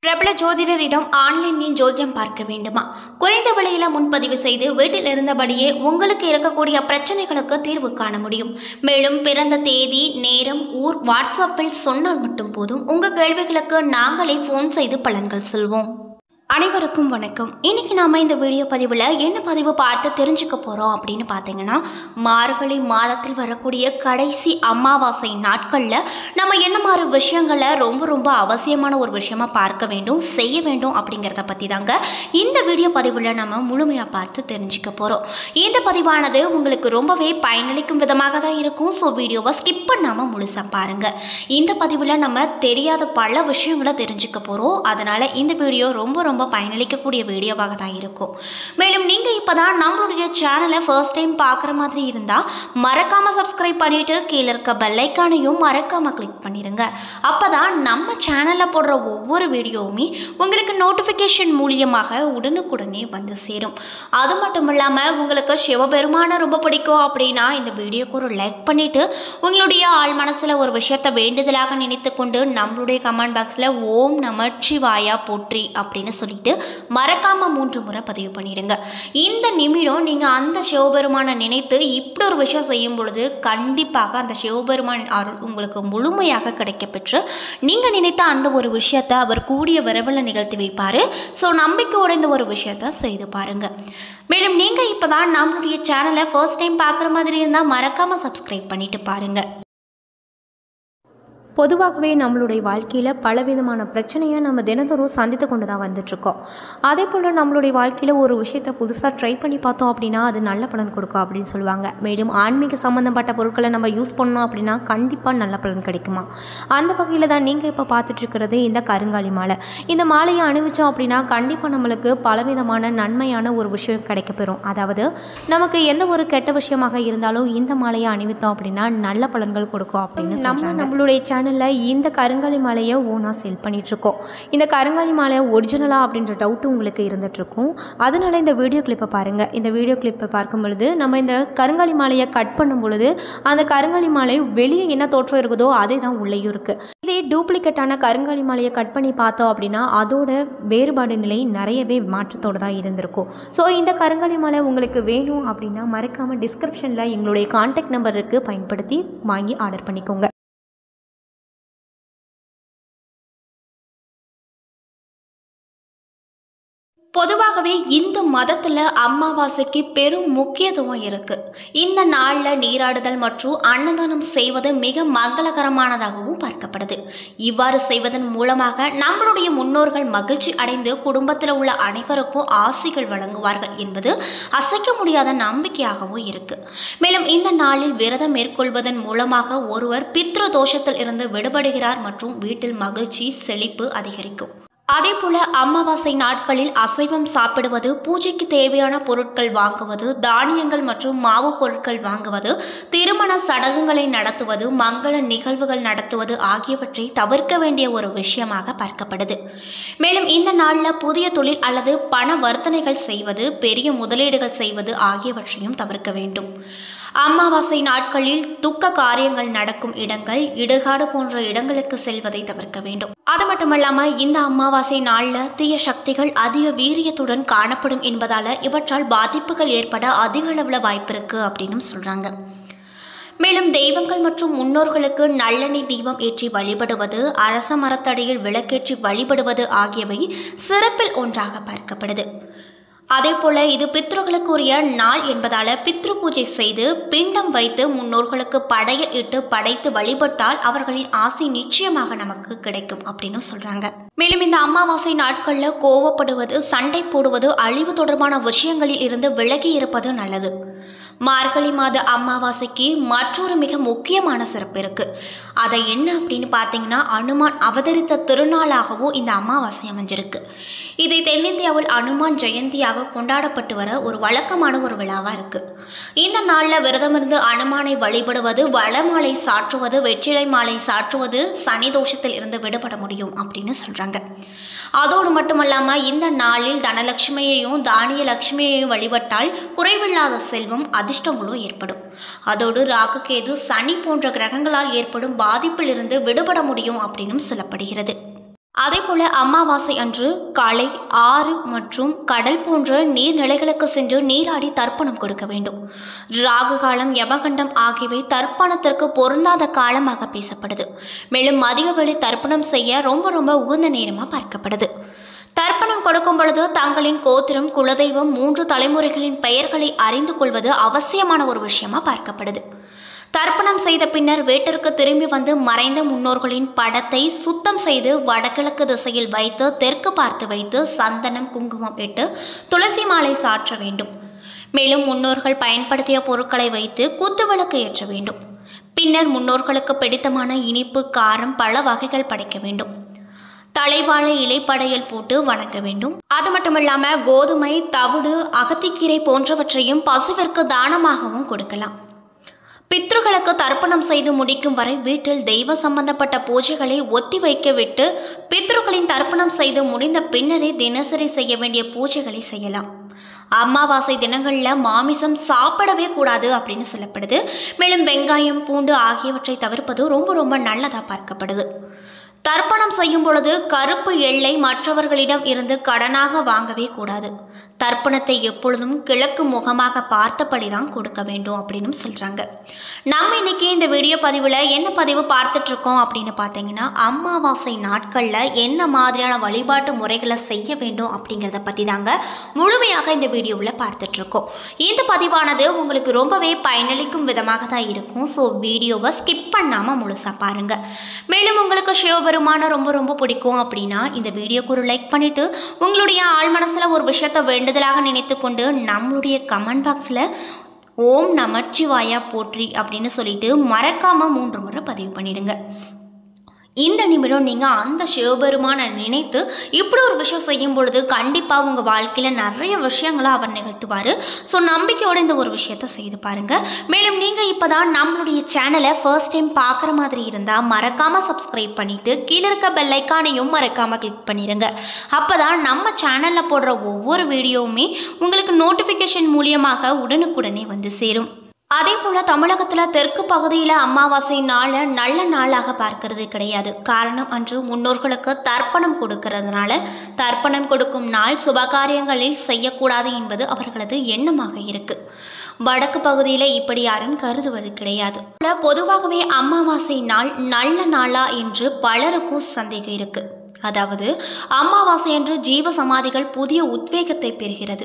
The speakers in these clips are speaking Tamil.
பிரபல ஜோதிடரிடம் ஆன்லைனில் ஜோதிடம் பார்க்க வேண்டுமா குறைந்த விலையில முன்பதிவு செய்து வீட்டில் இருந்தபடியே உங்களுக்கு இருக்கக்கூடிய பிரச்சனைகளுக்கு தீர்வு காண முடியும் மேலும் பிறந்த தேதி நேரம் ஊர் வாட்ஸ்அப்பில் சொன்னால் மட்டும் போதும் உங்க கேள்விகளுக்கு நாங்களே ஃபோன் செய்து பலன்கள் சொல்வோம் அனைவருக்கும் வணக்கம் இன்னைக்கு நாம இந்த வீடியோ பதிவில் என்ன பதிவு பார்த்து தெரிஞ்சுக்க போகிறோம் அப்படின்னு பார்த்தீங்கன்னா மார்கழி மாதத்தில் வரக்கூடிய கடைசி அமாவாசை நாட்களில் நம்ம என்ன மாதிரி விஷயங்களை ரொம்ப ரொம்ப அவசியமான ஒரு விஷயமா பார்க்க வேண்டும் செய்ய வேண்டும் அப்படிங்கிறத பற்றி தாங்க இந்த வீடியோ பதிவில் நம்ம முழுமையாக பார்த்து தெரிஞ்சுக்க போகிறோம் இந்த பதிவானது உங்களுக்கு ரொம்பவே பயனளிக்கும் விதமாக தான் இருக்கும் ஸோ வீடியோவை ஸ்கிப் பண்ணாமல் முழுசாக பாருங்கள் இந்த பதிவில் நம்ம தெரியாத பல விஷயங்களை தெரிஞ்சுக்க போகிறோம் அதனால் இந்த வீடியோ ரொம்ப ரொம்ப பயனளிக்கக்கூடிய வீடியோவாக தான் இருக்கும் மேலும் நீங்கள் இப்போ தான் நம்மளுடைய சேனலை ஃபர்ஸ்ட் டைம் பார்க்குற மாதிரி இருந்தால் மறக்காமல் சப்ஸ்கிரைப் பண்ணிவிட்டு கீழே இருக்க பெல்லைக்கானையும் மறக்காமல் கிளிக் பண்ணிடுங்க அப்போ தான் நம்ம சேனலில் போடுற ஒவ்வொரு வீடியோவுமே உங்களுக்கு நோட்டிஃபிகேஷன் மூலியமாக உடனுக்குடனே வந்து சேரும் அது மட்டும் இல்லாமல் உங்களுக்கு சிவபெருமானை ரொம்ப பிடிக்கும் அப்படின்னா இந்த வீடியோக்கு ஒரு லைக் பண்ணிவிட்டு உங்களுடைய ஆள் மனசில் ஒரு விஷயத்தை வேண்டுதலாக நினைத்து கொண்டு நம்மளுடைய கமெண்ட் பாக்ஸில் ஓம் நமச்சிவாயா போற்றி அப்படின்னு சொல்லிட்டு மறக்காமல் மூன்று முறை பதிவு பண்ணிடுங்க இந்த நிமிடம் நீங்கள் அந்த சிவபெருமானை நினைத்து இப்படி ஒரு விஷயம் செய்யும் பொழுது கண்டிப்பாக அந்த சிவபெருமான் அருள் உங்களுக்கு முழுமையாக கிடைக்கப்பெற்று நீங்கள் நினைத்த அந்த ஒரு விஷயத்தை அவர் கூடிய விரைவில் நிகழ்த்தி வைப்பார் ஸோ நம்பிக்கையோட இந்த ஒரு விஷயத்த செய்து பாருங்கள் மேலும் நீங்கள் இப்போ தான் நம்மளுடைய சேனலை ஃபர்ஸ்ட் டைம் பார்க்குற மாதிரி இருந்தால் மறக்காமல் சப்ஸ்கிரைப் பண்ணிட்டு பாருங்கள் பொதுவாகவே நம்மளுடைய வாழ்க்கையில் பலவிதமான பிரச்சனையை நம்ம தினந்தோறும் சந்தித்து கொண்டு தான் வந்துட்ருக்கோம் அதே போல் நம்மளுடைய வாழ்க்கையில் ஒரு விஷயத்தை புதுசாக ட்ரை பண்ணி பார்த்தோம் அப்படின்னா அது நல்ல பலன் கொடுக்கும் அப்படின்னு சொல்லுவாங்க மேலும் ஆன்மீக சம்மந்தப்பட்ட பொருட்களை நம்ம யூஸ் பண்ணோம் அப்படின்னா கண்டிப்பாக நல்ல பலன் கிடைக்குமா அந்த வகையில் தான் நீங்கள் இப்போ பார்த்துட்ருக்கிறது இந்த கருங்காலி மாலை இந்த மாலையை அணிவிச்சோம் அப்படின்னா கண்டிப்பாக நம்மளுக்கு பலவிதமான நன்மையான ஒரு விஷயம் கிடைக்கப்பெறும் அதாவது நமக்கு எந்த ஒரு கெட்ட விஷயமாக இருந்தாலும் இந்த மாலையை அணிவித்தோம் அப்படின்னா நல்ல பலன்கள் கொடுக்கும் அப்படின்னு நம்ம நம்மளுடைய சேனலில் இந்த கருங்காலி மாலையை ஓனாக சேல் பண்ணிகிட்ருக்கோம் இந்த கருங்காலி மாலை ஒரிஜினலா அப்படின்ற டவுட் உங்களுக்கு இருந்துகிட்ருக்கும் அதனால் இந்த வீடியோ கிளிப்பை பாருங்கள் இந்த வீடியோ கிளிப்பை பார்க்கும் பொழுது நம்ம இந்த கருங்காலி மாலையை கட் பண்ணும் பொழுது அந்த கருங்காலி மாலை வெளியே என்ன தோற்றம் இருக்குதோ அதே தான் உள்ளேயும் இருக்குது இதே டூப்ளிகேட்டான கருங்காலி மாலையை கட் பண்ணி பார்த்தோம் அப்படின்னா அதோட வேறுபாடு நிலை நிறையவே மாற்றத்தோடு தான் இருந்திருக்கும் ஸோ இந்த கருங்காலி மாலை உங்களுக்கு வேணும் அப்படின்னா மறக்காமல் டிஸ்கிரிப்ஷனில் எங்களுடைய காண்டாக்ட் நம்பர் இருக்குது பயன்படுத்தி வாங்கி ஆர்டர் பண்ணிக்கோங்க பொதுவாகவே இந்த மதத்தில் அமாவாசைக்கு பெரும் முக்கியத்துவம் இருக்கு இந்த நாளில் நீராடுதல் மற்றும் அன்னதானம் செய்வது மிக மங்களகரமானதாகவும் பார்க்கப்படுது இவ்வாறு செய்வதன் மூலமாக நம்மளுடைய முன்னோர்கள் மகிழ்ச்சி அடைந்து குடும்பத்தில் உள்ள அனைவருக்கும் ஆசிகள் வழங்குவார்கள் என்பது அசைக்க முடியாத நம்பிக்கையாகவும் இருக்கு மேலும் இந்த நாளில் விரதம் மேற்கொள்வதன் மூலமாக ஒருவர் பித்ரு தோஷத்தில் இருந்து விடுபடுகிறார் மற்றும் வீட்டில் மகிழ்ச்சி செழிப்பு அதிகரிக்கும் அதே போல அமாவாசை நாட்களில் அசைவம் சாப்பிடுவது பூஜைக்கு தேவையான பொருட்கள் வாங்குவது தானியங்கள் மற்றும் மாவு பொருட்கள் வாங்குவது திருமண சடங்குகளை நடத்துவது மங்கள நிகழ்வுகள் நடத்துவது ஆகியவற்றை தவிர்க்க வேண்டிய ஒரு விஷயமாக பார்க்கப்படுது மேலும் இந்த நாளில் புதிய தொழில் அல்லது பண வர்த்தனைகள் செய்வது பெரிய முதலீடுகள் செய்வது ஆகியவற்றையும் தவிர்க்க வேண்டும் அமாவாசை நாட்களில் துக்க காரியங்கள் நடக்கும் இடங்கள் இடுகாடு போன்ற இடங்களுக்கு செல்வதை தவிர்க்க வேண்டும் அது மட்டுமல்லாம இந்த அமாவாசை நாளில் தீய சக்திகள் அதிக வீரியத்துடன் காணப்படும் என்பதால இவற்றால் பாதிப்புகள் ஏற்பட அதிக அளவில் வாய்ப்பு இருக்கு அப்படின்னு சொல்றாங்க மேலும் தெய்வங்கள் மற்றும் முன்னோர்களுக்கு நல்லெண்ணெய் தீபம் ஏற்றி வழிபடுவது அரச மரத்தடியில் விளக்கேற்றி வழிபடுவது ஆகியவை சிறப்பில் ஒன்றாக பார்க்கப்படுது அதே போல இது பித்ருகளுக்குரிய நாள் என்பதால பித்ரு பூஜை செய்து பிண்டம் வைத்து முன்னோர்களுக்கு படையல் இட்டு படைத்து வழிபட்டால் அவர்களின் ஆசை நிச்சயமாக நமக்கு கிடைக்கும் அப்படின்னு சொல்றாங்க மேலும் இந்த அமாவாசை நாட்களில் கோவப்படுவது சண்டை போடுவது அழிவு தொடர்பான விஷயங்களில் இருந்து விலகி இருப்பது நல்லது மார்கழி மாத அமாவாசைக்கு மற்றொரு மிக முக்கியமான சிறப்பு இருக்கு அதை என்ன அப்படின்னு பார்த்தீங்கன்னா அனுமான் அவதரித்த திருநாளாகவும் இந்த அமாவாசை அமைஞ்சிருக்கு இதை தென்னிந்தியாவில் அனுமான் ஜெயந்தியாக கொண்டாடப்பட்டு வர ஒரு வழக்கமான ஒரு விழாவாக இருக்கு இந்த நாளில் விரதமிருந்து அனுமானை வழிபடுவது வளமாலை சாற்றுவது வெற்றிலை மாலை சாற்றுவது சனி தோஷத்தில் இருந்து விடுபட முடியும் அப்படின்னு சொல்றாங்க அதோடு மட்டுமல்லாமல் இந்த நாளில் தனலட்சுமியையும் தானிய லட்சுமியையும் வழிபட்டால் குறைவில்லாத செல்வம் அதிர்ஷ்டங்களும் ஏற்படும் அதோடு ராகுகேது சனி போன்ற கிரகங்களால் ஏற்படும் பாதிப்பிலிருந்து விடுபட முடியும் அப்படின்னும் சொல்லப்படுகிறது அதேபோல அமாவாசை அன்று காலை ஆறு மற்றும் கடல் போன்ற நீர்நிலைகளுக்கு சென்று நீராடி தர்ப்பணம் கொடுக்க வேண்டும் ராகு காலம் யமகண்டம் ஆகியவை தர்ப்பணத்திற்கு பொருந்தாத காலமாக பேசப்படுது மேலும் மதிய வேளை தர்ப்பணம் செய்ய ரொம்ப ரொம்ப உகந்த நேரமாக பார்க்கப்படுது தர்ப்பணம் கொடுக்கும் பொழுது தங்களின் கோத்திரம் குலதெய்வம் மூன்று தலைமுறைகளின் பெயர்களை அறிந்து கொள்வது அவசியமான ஒரு விஷயமா பார்க்கப்படுது தர்ப்பணம் செய்த பின்னர் வீட்டிற்கு திரும்பி வந்து மறைந்த முன்னோர்களின் படத்தை சுத்தம் செய்து வடகிழக்கு திசையில் வைத்து தெற்கு பார்த்து வைத்து சந்தனம் குங்குமம் இட்டு துளசி மாலை சாற்ற வேண்டும் மேலும் முன்னோர்கள் பயன்படுத்திய பொருட்களை வைத்து குத்துவிளக்கு ஏற்ற வேண்டும் பின்னர் முன்னோர்களுக்கு பிடித்தமான இனிப்பு காரம் பல வகைகள் படைக்க வேண்டும் தலைவாழை இலைப்படையல் போட்டு வணங்க வேண்டும் அது மட்டும் இல்லாம கோதுமை தவிடு அகத்திக்கீரை போன்றவற்றையும் பசுவிற்கு தானமாகவும் கொடுக்கலாம் பித்ருகளுக்கு தர்ப்பணம் செய்து முடிக்கும் வரை வீட்டில் தெய்வ சம்பந்தப்பட்ட பூஜைகளை ஒத்தி வைக்க விட்டு பித்ருக்களின் தர்ப்பணம் செய்து முடிந்த பின்னரே தினசரி செய்ய வேண்டிய பூஜைகளை செய்யலாம் அமாவாசை தினங்களில் மாமிசம் சாப்பிடவே கூடாது அப்படின்னு சொல்லப்படுது மேலும் வெங்காயம் பூண்டு ஆகியவற்றை தவிர்ப்பது ரொம்ப ரொம்ப நல்லதாக பார்க்கப்படுது தர்ப்பணம் செய்யும் பொழுது கருப்பு எள்ளை மற்றவர்களிடம் இருந்து கடனாக வாங்கவே கூடாது தர்ப்பணத்தை எப்பொழுதும் கிழக்கு முகமாக பார்த்தபடி தான் கொடுக்க வேண்டும் அப்படின்னு சொல்கிறாங்க நம்ம இன்னைக்கு இந்த வீடியோ பதிவில் என்ன பதிவு பார்த்துட்டு இருக்கோம் அப்படின்னு பார்த்தீங்கன்னா அமாவாசை நாட்களில் என்ன மாதிரியான வழிபாட்டு முறைகளை செய்ய வேண்டும் அப்படிங்கிறத பற்றி தாங்க முழுமையாக இந்த வீடியோவில் பார்த்துட்ருக்கோம் இந்த பதிவானது உங்களுக்கு ரொம்பவே பயனளிக்கும் விதமாக தான் இருக்கும் ஸோ வீடியோவை ஸ்கிப் பண்ணாமல் முழுசாக பாருங்கள் மேலும் உங்களுக்கு சிவபெருமான ரொம்ப ரொம்ப பிடிக்கும் அப்படின்னா இந்த வீடியோக்கு ஒரு லைக் பண்ணிவிட்டு உங்களுடைய ஆள் மனசில் ஒரு விஷயத்தை வேண்டுதலாக நினைத்து கொண்டு நம்மளுடைய கமெண்ட் பாக்ஸில் ஓம் நமச்சிவாயா போற்றி அப்படின்னு சொல்லிட்டு மறக்காமல் மூன்று முறை பதிவு பண்ணிடுங்க இந்த நிமிடம் நீங்கள் அந்த சிவபெருமானை நினைத்து இப்படி ஒரு விஷயம் செய்யும் பொழுது கண்டிப்பாக உங்கள் வாழ்க்கையில் நிறைய விஷயங்களை அவர் நிகழ்த்துவார் ஸோ நம்பிக்கையோடு இந்த ஒரு விஷயத்த செய்து பாருங்கள் மேலும் நீங்கள் இப்போ தான் நம்மளுடைய சேனலை ஃபர்ஸ்ட் டைம் பார்க்குற மாதிரி இருந்தால் மறக்காமல் சப்ஸ்கிரைப் பண்ணிவிட்டு கீழே இருக்க பெல் ஐக்கானையும் மறக்காமல் கிளிக் பண்ணிடுங்க அப்போ தான் நம்ம சேனலில் போடுற ஒவ்வொரு வீடியோவுமே உங்களுக்கு நோட்டிஃபிகேஷன் மூலியமாக உடனுக்குடனே வந்து சேரும் அதே போல் தமிழகத்தில் தெற்கு பகுதியில் அமாவாசை நாளை நல்ல நாளாக பார்க்கறது கிடையாது காரணம் அன்று முன்னோர்களுக்கு தர்ப்பணம் கொடுக்கறதுனால தர்ப்பணம் கொடுக்கும் நாள் சுபகாரியங்களில் செய்யக்கூடாது என்பது அவர்களது எண்ணமாக இருக்கு வடக்கு பகுதியில் இப்படி யாரும் கருதுவது கிடையாது பொதுவாகவே அமாவாசை நாள் நல்ல நாளா என்று பலருக்கும் சந்தேகம் இருக்கு அதாவது அமாவாசை என்று ஜீவ சமாதிகள் புதிய உத்வேகத்தை பெறுகிறது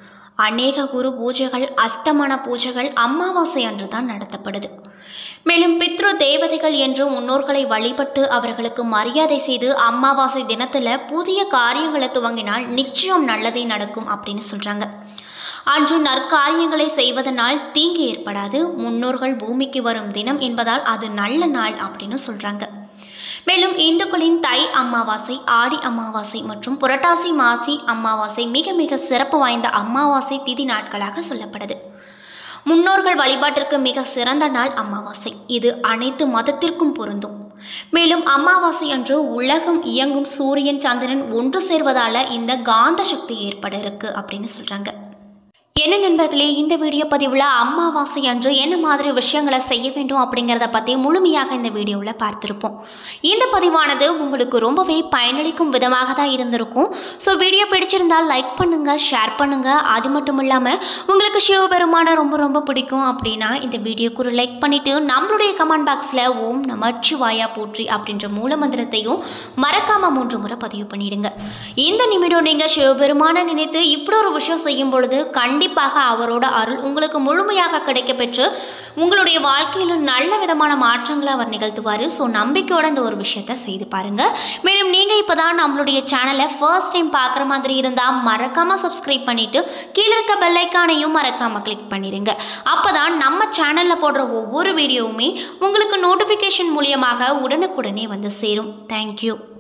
அநேக குரு பூஜைகள் அஷ்டமன பூஜைகள் அமாவாசை அன்று தான் நடத்தப்படுது மேலும் பித்ரு தேவதைகள் என்று முன்னோர்களை வழிபட்டு அவர்களுக்கு மரியாதை செய்து அமாவாசை தினத்தில் புதிய காரியங்களை துவங்கினால் நிச்சயம் நல்லதே நடக்கும் அப்படின்னு சொல்கிறாங்க அன்று நற்காரியங்களை செய்வதனால் தீங்கு ஏற்படாது முன்னோர்கள் பூமிக்கு வரும் தினம் என்பதால் அது நல்ல நாள் அப்படின்னு சொல்கிறாங்க மேலும் இந்துக்களின் தை அமாவாசை ஆடி அமாவாசை மற்றும் புரட்டாசி மாசி அமாவாசை மிக மிக சிறப்பு வாய்ந்த அமாவாசை திதி நாட்களாக சொல்லப்படுது முன்னோர்கள் வழிபாட்டிற்கு மிக சிறந்த நாள் அமாவாசை இது அனைத்து மதத்திற்கும் பொருந்தும் மேலும் அமாவாசை அன்று உலகம் இயங்கும் சூரியன் சந்திரன் ஒன்று சேர்வதால இந்த காந்த சக்தி ஏற்பட இருக்கு அப்படின்னு சொல்றாங்க என்ன நண்பர்களே இந்த வீடியோ பதிவில் அமாவாசை அன்று என்ன மாதிரி விஷயங்களை செய்ய வேண்டும் அப்படிங்கிறத பற்றி முழுமையாக இந்த வீடியோவில் பார்த்துருப்போம் இந்த பதிவானது உங்களுக்கு ரொம்பவே பயனளிக்கும் விதமாக தான் இருந்திருக்கும் ஸோ வீடியோ பிடிச்சிருந்தால் லைக் பண்ணுங்கள் ஷேர் பண்ணுங்கள் அது மட்டும் இல்லாமல் உங்களுக்கு சிவபெருமானை ரொம்ப ரொம்ப பிடிக்கும் அப்படின்னா இந்த வீடியோக்கு ஒரு லைக் பண்ணிவிட்டு நம்மளுடைய கமெண்ட் பாக்ஸில் ஓம் நமச்சிவாயா போற்றி அப்படின்ற மூலமந்திரத்தையும் மறக்காமல் மூன்று முறை பதிவு பண்ணிடுங்க இந்த நிமிடம் நீங்கள் சிவபெருமானை நினைத்து இப்படி ஒரு விஷயம் செய்யும் பொழுது கண்டிப்பாக அவரோட அருள் உங்களுக்கு முழுமையாக கிடைக்க பெற்று உங்களுடைய வாழ்க்கையில் நல்ல விதமான மாற்றங்களை அவர் நிகழ்த்துவார் ஸோ நம்பிக்கையோட இந்த ஒரு விஷயத்த செய்து பாருங்க மேலும் நீங்கள் இப்போ தான் நம்மளுடைய சேனலை ஃபர்ஸ்ட் டைம் பார்க்குற மாதிரி இருந்தால் மறக்காமல் சப்ஸ்கிரைப் பண்ணிவிட்டு கீழே இருக்க பெல்லைக்கானையும் மறக்காமல் கிளிக் பண்ணிடுங்க அப்போ தான் நம்ம சேனலில் போடுற ஒவ்வொரு வீடியோவுமே உங்களுக்கு நோட்டிஃபிகேஷன் மூலியமாக உடனுக்குடனே வந்து சேரும் தேங்க்யூ